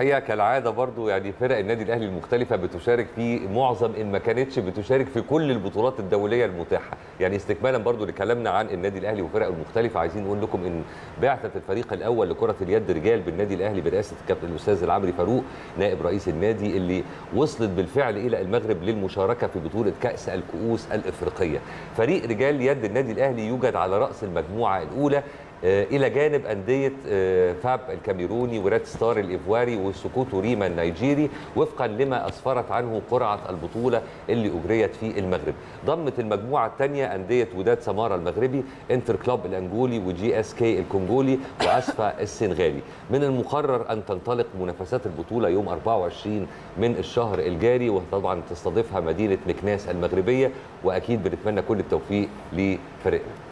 الحقيقه كالعاده برضو يعني فرق النادي الاهلي المختلفه بتشارك في معظم ان ما كانتش بتشارك في كل البطولات الدوليه المتاحه يعني استكمالا برضو لكلامنا عن النادي الاهلي وفرقه المختلفه عايزين نقول لكم ان بعثه الفريق الاول لكره اليد رجال بالنادي الاهلي برئاسه الكابتن الاستاذ العمري فاروق نائب رئيس النادي اللي وصلت بالفعل الى المغرب للمشاركه في بطوله كاس الكؤوس الافريقيه فريق رجال يد النادي الاهلي يوجد على راس المجموعه الاولى آه، الى جانب انديه آه، فاب الكاميروني وريد ستار الايفواري وسكوتو ريما النيجيري وفقا لما اسفرت عنه قرعه البطوله اللي اجريت في المغرب ضمت المجموعه الثانيه انديه وداد سماره المغربي انتر كلوب الانجولي وجي اس كي الكونغولي واسفا السنغالي من المقرر ان تنطلق منافسات البطوله يوم 24 من الشهر الجاري وطبعا تستضيفها مدينه مكناس المغربيه واكيد بنتمنى كل التوفيق لفريقنا